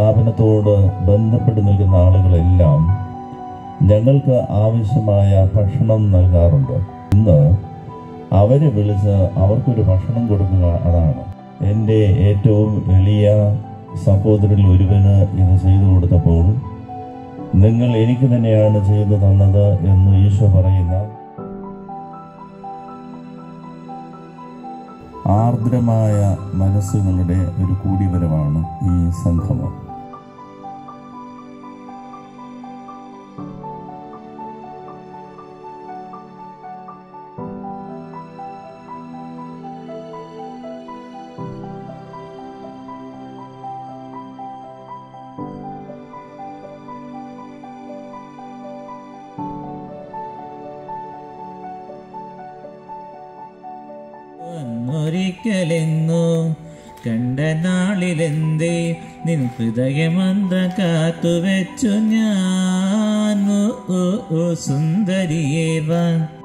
സ്ഥാപനത്തോട് ബന്ധപ്പെട്ട് നിൽക്കുന്ന ആളുകളെല്ലാം ഞങ്ങൾക്ക് ആവശ്യമായ ഭക്ഷണം നൽകാറുണ്ട് ഇന്ന് അവരെ വിളിച്ച് അവർക്കൊരു ഭക്ഷണം കൊടുക്കുക അതാണ് എൻ്റെ ഏറ്റവും എളിയ സഹോദരിൽ ഒരുവന് ഇത് ചെയ്തു കൊടുത്തപ്പോൾ നിങ്ങൾ എനിക്ക് തന്നെയാണ് ചെയ്തു തന്നത് എന്ന് ഈശോ പറയുന്ന ആർദ്രമായ മനസ്സുകളുടെ ഒരു കൂടിവരവാണ് ഈ സംഗമം ഒരിക്കലെങ്ങോ കണ്ട നാളിലെന്തേ നിൻ ഹൃദയമന്ത കാത്തുവെച്ചു ഞാൻ ഓ, ഓ, ഓ സുന്ദരിയേവാൻ